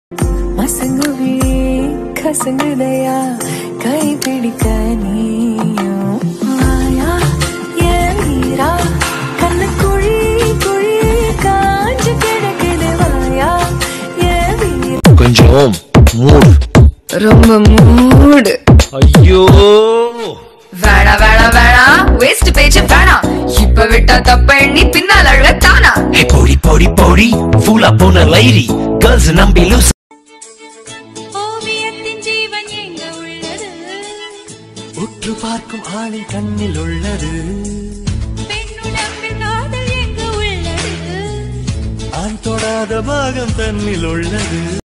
மசங்குவே கசங்குதையா கை பிடிக்க நீயும் மாயா ஏன் வீரா கண்ணு குழி குழி காஞ்சு கிடக்குது வாயா ஏன் வீரா கொஞ்சம் மூடு ரொம்ப மூடு ஐயோ வேணா வேணா வேணா வேஸ்ட் பேச்சு வேணாம் இப்ப விட்டா தப்ப எண்ணி பின்னால் அழுகத்தானா ஹே போடி போடி போடி ஃபூலா போன லைரி கேர்ள்ஸ் நம்பி லூஸ் ஓவியத்தின் ஜீவன் எங்க உள்ளது உற்று பார்க்கும் ஆளின் கண்ணில் உள்ளது பெண்ணுடம்பில் காதல் எங்க உள்ளது ஆண் தொடாத பாகம் தன்னில் உள்ளது